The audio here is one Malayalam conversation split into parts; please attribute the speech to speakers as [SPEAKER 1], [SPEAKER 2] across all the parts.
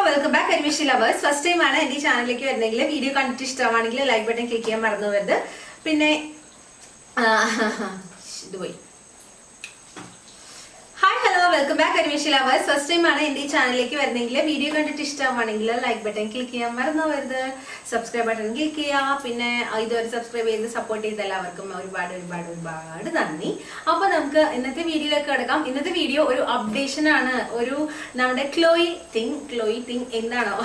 [SPEAKER 1] Welcome back Arimishi lovers first time ആണ് എന്റെ ഈ ചാനലിലേക്ക് വരുന്നെങ്കിൽ വീഡിയോ കണ്ടിട്ട് ഇഷ്ടമാണെങ്കിൽ ലൈക്ക് ബട്ടൺ ക്ലിക്ക് ചെയ്യാൻ മറന്നു വരുത് പിന്നെ ആ, ഇത് പോയി hi hello welcome back Arimishi lovers first time ആണ് എന്റെ ഈ ചാനലിലേക്ക് വരുന്നെങ്കിൽ വീഡിയോ കണ്ടിട്ട് ഇഷ്ടമാണെങ്കിൽ ലൈക്ക് ബട്ടൺ ക്ലിക്ക് ചെയ്യാൻ മറന്നു വരുത് സബ്സ്ക്രൈബ് ബട്ടൺ ക്ലിക്ക് ചെയ്യുക പിന്നെ ഇതുവരെ സബ്സ്ക്രൈബ് ചെയ്ത് സപ്പോർട്ട് ചെയ്ത എല്ലാവർക്കും ഒരുപാട് ഒരുപാട് ഒരുപാട് നന്ദി അപ്പൊ നമുക്ക് ഇന്നത്തെ വീഡിയോയിലേക്ക് കിടക്കാം ഇന്നത്തെ വീഡിയോ ഒരു അപ്ഡേഷൻ ആണ് ഒരു നമ്മുടെ ക്ലോയി തിങ് ക്ലോയി തിങ് എന്താണോ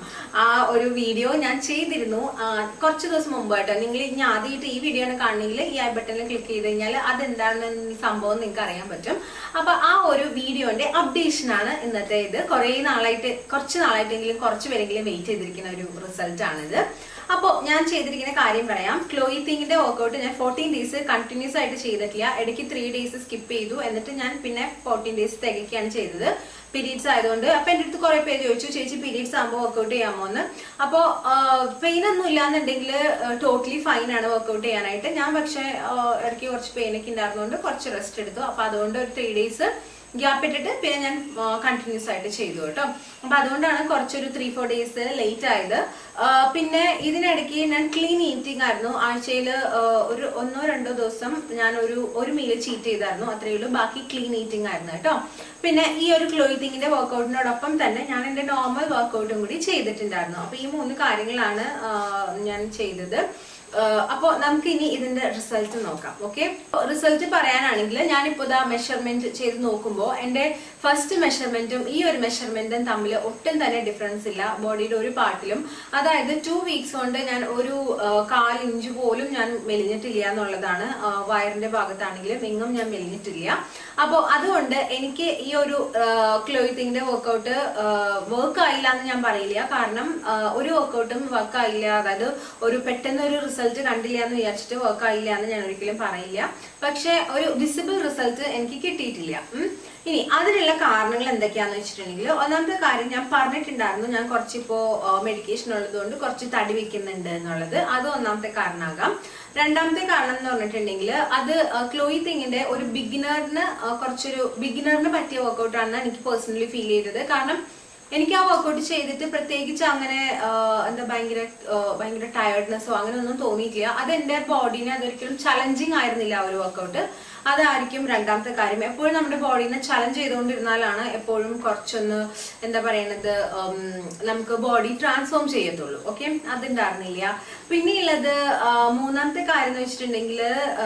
[SPEAKER 1] ആ ഒരു വീഡിയോ ഞാൻ ചെയ്തിരുന്നു ആ, കുറച്ച് ദിവസം മുമ്പ് കേട്ടോ നിങ്ങൾ ഇനി ആദ്യമായിട്ട് ഈ വീഡിയോ ആണ് കാണണമെങ്കിൽ ഈ ഐ ബട്ടണിൽ ക്ലിക്ക് ചെയ്ത് കഴിഞ്ഞാൽ അതെന്താണെന്ന് സംഭവം നിങ്ങൾക്ക് അറിയാൻ പറ്റും അപ്പൊ ആ ഒരു വീഡിയോന്റെ അപ്ഡേഷൻ ആണ് ഇന്നത്തെ ഇത് കുറെ നാളായിട്ട് കുറച്ച് നാളായിട്ടെങ്കിലും കുറച്ച് പേരെങ്കിലും വെയിറ്റ് ചെയ്തിരിക്കുന്ന ഒരു റിസൾട്ട് ആണിത് അപ്പോൾ ഞാൻ ചെയ്തിരിക്കുന്ന കാര്യം പറയാം ക്ലോയി തിങ്ങിന്റെ വർക്കൗട്ട് ഞാൻ ഫോർട്ടീൻ ഡേയ്സ് കണ്ടിന്യൂസ് ആയിട്ട് ചെയ്തിട്ടില്ല ഇടയ്ക്ക് ത്രീ ഡേയ്സ് സ്കിപ്പ് ചെയ്തു എന്നിട്ട് ഞാൻ പിന്നെ ഫോർട്ടീൻ ഡേയ്സ് തികയ്ക്കുകയാണ് ചെയ്തത് പീരീഡ്സ് ആയതുകൊണ്ട് അപ്പൊ എന്റെ അടുത്ത് കുറെ പേര് ചോദിച്ചു ചേച്ചി പീരീഡ്സ് ആകുമ്പോൾ വർക്കൗട്ട് ചെയ്യാമോ എന്ന് അപ്പോ പെയിൻ ഒന്നും ഇല്ലാന്നുണ്ടെങ്കിൽ ടോട്ടലി ഫൈൻ ആണ് വർക്കൗട്ട് ചെയ്യാനായിട്ട് ഞാൻ പക്ഷെ ഇടയ്ക്ക് കുറച്ച് പെയിൻ ഒക്കെ ഉണ്ടായിരുന്നതുകൊണ്ട് കുറച്ച് റെസ്റ്റ് എടുത്തു അപ്പൊ അതുകൊണ്ട് ഒരു ത്രീ ഡേയ്സ് ഗ്യാപ്പ് ഇട്ടിട്ട് പിന്നെ ഞാൻ കണ്ടിന്യൂസ് ആയിട്ട് ചെയ്തു കേട്ടോ അപ്പൊ അതുകൊണ്ടാണ് കുറച്ചൊരു ത്രീ ഫോർ ഡേയ്സ് ലേറ്റ് ആയത് ആ, പിന്നെ ഇതിനിടയ്ക്ക് ഞാൻ ക്ലീൻ ഈറ്റിംഗ് ആയിരുന്നു ആഴ്ചയിൽ ഒരു ഒന്നോ രണ്ടോ ദിവസം ഞാൻ ഒരു ഒരു മീല് ചീറ്റ് ചെയ്തായിരുന്നു അത്രയേ ഉള്ളൂ ബാക്കി ക്ലീൻ ഈറ്റിംഗ് ആയിരുന്നു കേട്ടോ പിന്നെ ഈ ഒരു ക്ലോത്തിങ്ങിന്റെ വർക്കൗട്ടിനോടൊപ്പം തന്നെ ഞാൻ എന്റെ നോർമൽ വർക്കൗട്ടും കൂടി ചെയ്തിട്ടുണ്ടായിരുന്നു അപ്പൊ ഈ മൂന്ന് കാര്യങ്ങളാണ് ആ, ഞാൻ ചെയ്തത് അപ്പോൾ നമുക്ക് ഇനി ഇതിന്റെ റിസൾട്ട് നോക്കാം ഓക്കെ റിസൾട്ട് പറയാനാണെങ്കിൽ ഞാനിപ്പോൾ ഇതാ മെഷർമെന്റ് ചെയ്ത് നോക്കുമ്പോൾ എന്റെ ഫസ്റ്റ് മെഷർമെന്റും ഈ ഒരു മെഷർമെന്റും തമ്മിൽ ഒട്ടും തന്നെ ഡിഫറൻസ് ഇല്ല ബോഡിയുടെ ഒരു പാർട്ടിലും അതായത് ടു വീക്സ് കൊണ്ട് ഞാൻ ഒരു ആ, കാൽ ഇഞ്ച് പോലും ഞാൻ മെലിഞ്ഞിട്ടില്ല എന്നുള്ളതാണ് ആ, വയറിന്റെ ഭാഗത്താണെങ്കിലും എങ്ങും ഞാൻ മെലിഞ്ഞിട്ടില്ല അപ്പോൾ അതുകൊണ്ട് എനിക്ക് ഈ ഒരു ക്ലോത്തിങ്ങിന്റെ വർക്കൗട്ട് വർക്ക് ആയില്ല എന്ന് ഞാൻ പറയില്ല കാരണം ആ, ഒരു വർക്കൗട്ടും വർക്ക് ആയില്ല അതായത് ഒരു പെട്ടെന്ന് ഒരു റിസൾട്ട് കണ്ടില്ല എന്ന് വിചാരിച്ചിട്ട് വർക്ക് ആയില്ല എന്ന് ഞാൻ ഒരിക്കലും പറയില്ല പക്ഷെ ഒരു വിസിബിൾ റിസൾട്ട് എനിക്ക് കിട്ടിയിട്ടില്ല ഉം. ഇനി അതിനുള്ള കാരണങ്ങൾ എന്തൊക്കെയാന്ന് വെച്ചിട്ടുണ്ടെങ്കിൽ ഒന്നാമത്തെ കാര്യം ഞാൻ പറഞ്ഞിട്ടുണ്ടായിരുന്നു ഞാൻ കുറച്ചിപ്പോ മെഡിക്കേഷൻ ഉള്ളതുകൊണ്ട് കുറച്ച് തടി വെക്കുന്നുണ്ട് എന്നുള്ളത് അത് ഒന്നാമത്തെ കാരണമാകാം രണ്ടാമത്തെ കാരണം എന്ന് പറഞ്ഞിട്ടുണ്ടെങ്കിൽ അത് ക്ലോയി തിങ്ങിന്റെ ഒരു ബിഗിനറിന് കുറച്ചൊരു ബിഗിനറിന് പറ്റിയ വർക്കൗട്ട് ആണെന്ന് എനിക്ക് പേഴ്സണലി ഫീൽ ചെയ്തത് കാരണം എനിക്ക് ആ വർക്കൗട്ട് ചെയ്തിട്ട് പ്രത്യേകിച്ച് അങ്ങനെ ആ, എന്താ ഭയങ്കര ആ, ഭയങ്കര ടയർഡ്നെസ്സോ അങ്ങനെ ഒന്നും തോന്നിയിട്ടില്ല അത് എന്റെ ബോഡീനെ അതൊരിക്കലും ചലഞ്ചിങ് ആയിരുന്നില്ല ആ ഒരു വർക്കൗട്ട് അതായിരിക്കും രണ്ടാമത്തെ കാര്യം എപ്പോഴും നമ്മുടെ ബോഡീനെ ചലഞ്ച് ചെയ്തുകൊണ്ടിരുന്നാലാണ് എപ്പോഴും കുറച്ചൊന്ന് എന്താ പറയണത് ഉം, നമുക്ക് ബോഡി ട്രാൻസ്ഫോം ചെയ്യത്തുള്ളൂ ഓക്കെ അതുണ്ടായിരുന്നില്ല പിന്നെയുള്ളത് ആ, മൂന്നാമത്തെ കാര്യം എന്ന് വെച്ചിട്ടുണ്ടെങ്കിൽ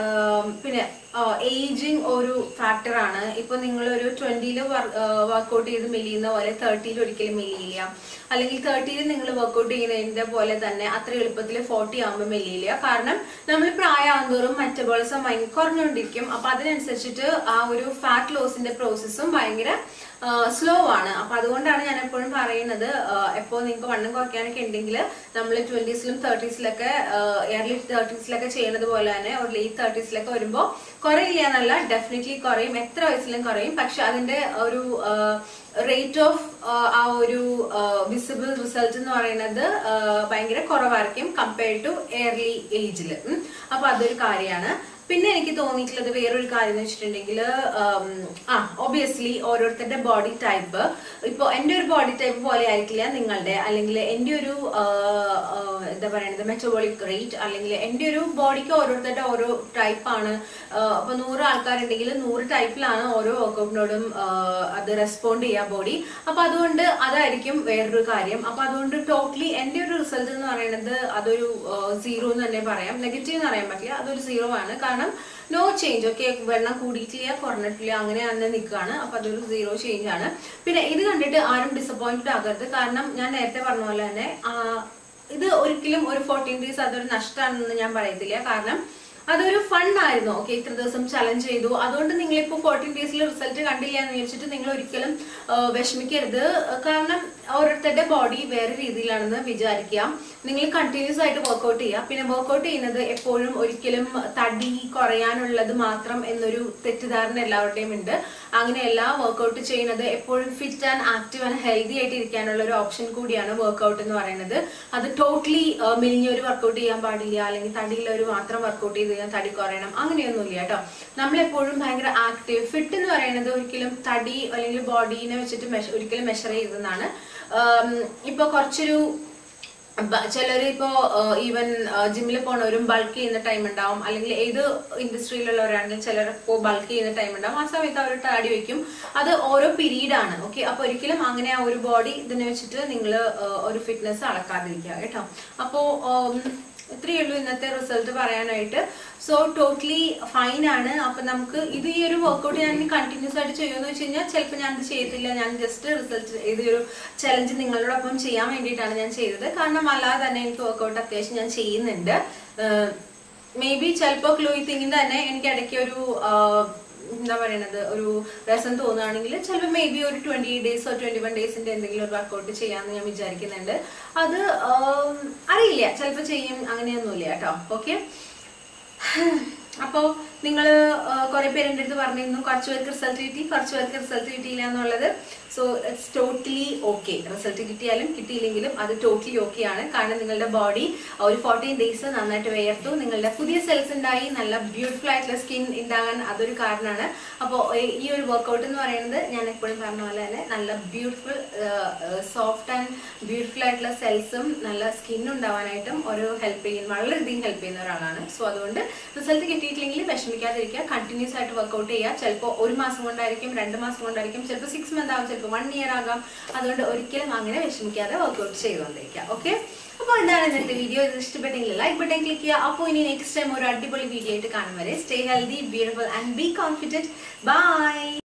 [SPEAKER 1] പിന്നെ ഏജിങ് ഒരു ഫാക്ടറാണ് ഇപ്പൊ നിങ്ങൾ ഒരു ട്വന്റിയിൽ വർക്കൗട്ട് ചെയ്ത് മെലിയുന്ന പോലെ തേർട്ടിയിൽ ഒരിക്കലും മെലിയില്ല അല്ലെങ്കിൽ തേർട്ടിയിൽ നിങ്ങൾ വർക്കൗട്ട് ചെയ്യുന്നതിന്റെ പോലെ തന്നെ അത്ര എളുപ്പത്തിൽ ഫോർട്ടി ആകുമ്പോൾ മെലിയില്ല കാരണം നമ്മൾ പ്രായമാകുന്തോറും മെറ്റബോളിസം ഭയങ്കര കുറഞ്ഞുകൊണ്ടിരിക്കും അപ്പൊ അതിനനുസരിച്ചിട്ട് ആ ഒരു ഫാറ്റ് ലോസിന്റെ പ്രോസസ്സും ഭയങ്കര സ്ലോ ആണ് അപ്പൊ അതുകൊണ്ടാണ് ഞാൻ എപ്പോഴും പറയുന്നത് എപ്പോൾ നിങ്ങൾക്ക് വണ്ണം കുറയ്ക്കാനൊക്കെ ഉണ്ടെങ്കിൽ നമ്മൾ ട്വന്റീസിലും തേർട്ടീസിലൊക്കെ ഇയർലി തേർട്ടീസിലൊക്കെ ചെയ്യുന്നത് പോലെ തന്നെ ഒരു ലേറ്റ് തേർട്ടീസിലൊക്കെ വരുമ്പോൾ കുറയില്ല എന്നല്ല ഡെഫിനറ്റ്ലി കുറയും എത്ര വയസ്സിലും കുറയും പക്ഷെ അതിന്റെ ഒരു റേറ്റ് ഓഫ് ആ ഒരു വിസിബിൾ റിസൾട്ട് എന്ന് പറയുന്നത് ആ, ഭയങ്കര കുറവായിരിക്കും കമ്പയർഡ് ടു എയർലി ഏജിൽ അപ്പൊ അതൊരു കാര്യമാണ് പിന്നെ എനിക്ക് തോന്നിയിട്ടുള്ളത് വേറൊരു കാര്യം എന്ന് വെച്ചിട്ടുണ്ടെങ്കിൽ ആ ഒബിയസ്ലി ഓരോരുത്തരുടെ ബോഡി ടൈപ്പ് ഇപ്പൊ എന്റെ ഒരു ബോഡി ടൈപ്പ് പോലെ ആയിരിക്കില്ല നിങ്ങളുടെ അല്ലെങ്കിൽ എന്റെ ഒരു ആ, ആ, എന്താ പറയുന്നത് മെറ്റബോളിക് റേറ്റ് അല്ലെങ്കിൽ എന്റെ ഒരു ബോഡിക്ക് ഓരോരുത്തരുടെ ഓരോ ടൈപ്പാണ് അപ്പൊ നൂറ് ആൾക്കാരുണ്ടെങ്കിൽ നൂറ് ടൈപ്പിലാണ് ഓരോ വർക്കൗട്ടിനോടും അത് റെസ്പോണ്ട് ചെയ്യുക ബോഡി അപ്പൊ അതുകൊണ്ട് അതായിരിക്കും വേറൊരു കാര്യം അപ്പൊ അതുകൊണ്ട് ടോട്ടലി എന്റെ ഒരു റിസൾട്ട് എന്ന് പറയുന്നത് അതൊരു സീറോ എന്ന് തന്നെ പറയാം നെഗറ്റീവ് എന്ന് പറയാൻ പറ്റില്ല അതൊരു സീറോ ആണ് കാരണം നോ ചേഞ്ച് ഓക്കെ വെള്ളം കൂടിയിട്ടില്ല കുറഞ്ഞിട്ടില്ല അങ്ങനെ തന്നെ നിൽക്കുകയാണ് അപ്പൊ അതൊരു സീറോ ചേഞ്ച് ആണ് പിന്നെ ഇത് കണ്ടിട്ട് ആരും ഡിസപ്പോയിന്റഡ് ആകരുത് കാരണം ഞാൻ നേരത്തെ പറഞ്ഞ പോലെ തന്നെ ആ, ഇത് ഒരിക്കലും ഒരു ഫോർട്ടീൻ ഡേയ്സ് അതൊരു നഷ്ടമാണെന്ന് ഞാൻ പറയത്തില്ല കാരണം അതൊരു ഫൺ ആയിരുന്നു ഓക്കെ ഇത്ര ദിവസം ചലഞ്ച് ചെയ്തു അതുകൊണ്ട് നിങ്ങൾ ഇപ്പോൾ ഫോർട്ടീൻ ഡേയ്സിൽ റിസൾട്ട് കണ്ടില്ല എന്ന് വിചാരിച്ചിട്ട് നിങ്ങൾ ഒരിക്കലും ആ, വിഷമിക്കരുത് കാരണം ഓരോരുത്തരുടെ ബോഡി വേറെ രീതിയിലാണെന്ന് വിചാരിക്കുക നിങ്ങൾ കണ്ടിന്യൂസ് ആയിട്ട് വർക്കൗട്ട് ചെയ്യുക പിന്നെ വർക്കൗട്ട് ചെയ്യുന്നത് എപ്പോഴും ഒരിക്കലും തടി കുറയാനുള്ളത് മാത്രം എന്നൊരു തെറ്റിദ്ധാരണ എല്ലാവരുടെയും ഉണ്ട് അങ്ങനെയല്ല വർക്കൗട്ട് ചെയ്യുന്നത് എപ്പോഴും fit and active and healthy ആയിട്ട് ഇരിക്കാനുള്ള ഒരു ഓപ്ഷൻ കൂടിയാണ് വർക്കൗട്ട് എന്ന് പറയുന്നത് അത് ടോട്ടലി മെലിഞ്ഞൊരു വർക്കൗട്ട് ചെയ്യാൻ പാടില്ല അല്ലെങ്കിൽ തടിയുള്ളവർ മാത്രം വർക്കൗട്ട് ചെയ്ത് ചെയ്താൽ തടി കുറയണം അങ്ങനെയൊന്നുമില്ല കേട്ടോ നമ്മളെപ്പോഴും ഭയങ്കര ആക്റ്റീവ് ഫിറ്റ് എന്ന് പറയുന്നത് ഒരിക്കലും തടി അല്ലെങ്കിൽ ബോഡീനെ വെച്ചിട്ട് മെഷ ഒരിക്കലും മെഷർ ചെയ്തെന്നാണ് ഇപ്പൊ കുറച്ചൊരു ചിലർ ഇപ്പോ ഈവൻ ജിമ്മിൽ പോണവരും ബൾക്ക് ചെയ്യുന്ന ടൈം ഉണ്ടാവും അല്ലെങ്കിൽ ഏത് ഇൻഡസ്ട്രിയിലുള്ളവരാണെങ്കിലും ചിലർ ഇപ്പോൾ ബൾക്ക് ചെയ്യുന്ന ടൈം ഉണ്ടാവും ആ സമയത്ത് അവർ താടി വെക്കും അത് ഓരോ പീരീഡ് ആണ് ഓക്കെ അപ്പൊ ഒരിക്കലും അങ്ങനെ ആ ഒരു ബോഡി ഇതിനെ വെച്ചിട്ട് നിങ്ങൾ ഒരു ഫിറ്റ്നസ് അളക്കാതിരിക്കുക കേട്ടോ അപ്പോ ഇത്രയേ ഉള്ളൂ ഇന്നത്തെ റിസൾട്ട് പറയാനായിട്ട് സോ ടോട്ടലി ഫൈൻ ആണ് അപ്പൊ നമുക്ക് ഇത് ഈ ഒരു വർക്കൗട്ട് ഞാൻ കണ്ടിന്യൂസ് ആയിട്ട് ചെയ്യുമെന്ന് വെച്ച് കഴിഞ്ഞാൽ ചിലപ്പോൾ ഞാൻ ഇത് ചെയ്യത്തില്ല ഞാൻ ജസ്റ്റ് റിസൾട്ട് ഇത് ഒരു ചലഞ്ച് നിങ്ങളോടൊപ്പം ചെയ്യാൻ വേണ്ടിയിട്ടാണ് ഞാൻ ചെയ്തത് കാരണം അല്ലാതെ തന്നെ എനിക്ക് വർക്കൗട്ട് അത്യാവശ്യം ഞാൻ ചെയ്യുന്നുണ്ട് മേ ബി ചിലപ്പോൾ ക്ലോത്തിങ്ങിന്റെ തന്നെ എനിക്ക് ഇടയ്ക്ക് ഒരു എന്താ പറയണത് ഒരു രസം തോന്നുകയാണെങ്കിൽ ചിലപ്പോൾ മേ ബി ഒരു ട്വന്റി ഡേയ്സോ ട്വന്റി വൺ ഡേയ്സിന്റെ എന്തെങ്കിലും ഒരു വർക്കൗട്ട് ചെയ്യാമെന്ന് ഞാൻ വിചാരിക്കുന്നുണ്ട് അത് അറിയില്ല ചിലപ്പോൾ ചെയ്യും അങ്ങനെയൊന്നുമില്ല കേട്ടോ ഓക്കെ അപ്പോൾ നിങ്ങൾ കുറെ പേരെൻ്റെ അടുത്ത് പറഞ്ഞിരുന്നു കുറച്ച് പേർക്ക് റിസൾട്ട് കിട്ടി കുറച്ച് പേർക്ക് റിസൾട്ട് കിട്ടിയില്ല എന്നുള്ളത് so it's totally okay result കിട്ടിയാലും കിട്ടിയില്ലെങ്കിലും അത് ടോട്ടലി ഓക്കെ ആണ് കാരണം നിങ്ങളുടെ ബോഡി ഒരു ഫോർട്ടീൻ ഡേയ്സ് നന്നായിട്ട് വേർത്തു നിങ്ങളുടെ പുതിയ സെൽസ് ഉണ്ടായി നല്ല ബ്യൂട്ടിഫുൾ ആയിട്ടുള്ള സ്കിൻ ഉണ്ടാകാൻ അതൊരു കാരണമാണ് അപ്പോൾ ഈ ഒരു വർക്കൗട്ട് എന്ന് പറയുന്നത് ഞാൻ എപ്പോഴും പറഞ്ഞ പോലെ തന്നെ നല്ല ബ്യൂട്ടിഫുൾ സോഫ്റ്റ് ആൻഡ് ബ്യൂട്ടിഫുൾ ആയിട്ടുള്ള സെൽസും നല്ല സ്കിന്നും ഉണ്ടാവാനായിട്ടും ഒരു ഹെൽപ്പ് ചെയ്യുന്ന വളരെയധികം ഹെൽപ്പ് ചെയ്യുന്ന ഒരാളാണ് സോ അതുകൊണ്ട് റിസൾട്ട് കിട്ടിയിട്ടില്ലെങ്കിൽ വിഷമിക്കാതിരിക്കുക കണ്ടിന്യൂസ് ആയിട്ട് വർക്കൗട്ട് ചെയ്യുക ചിലപ്പോൾ ഒരു മാസം കൊണ്ടായിരിക്കും രണ്ട് മാസം കൊണ്ടായിരിക്കും ചിലപ്പോൾ സിക്സ് മന്ത് ആകും ചിലപ്പോൾ വൺ ഇയർ ആകാം അതുകൊണ്ട് ഒരിക്കലും അങ്ങനെ വിഷമിക്കാതെ വർക്കൗട്ട് ചെയ്തുകൊണ്ടിരിക്കുക ഓക്കെ അപ്പോൾ എന്താണ് ഇന്നത്തെ വീഡിയോ ഇത് ഇഷ്ടപ്പെട്ടെങ്കിൽ ലൈക്ക് ബട്ടൺ ക്ലിക്ക് ചെയ്യുക അപ്പോൾ ഇനി നെക്സ്റ്റ് ടൈം ഒരു അടിപൊളി വീഡിയോ ആയിട്ട് കാണും വരെ stay healthy beautiful and be confident by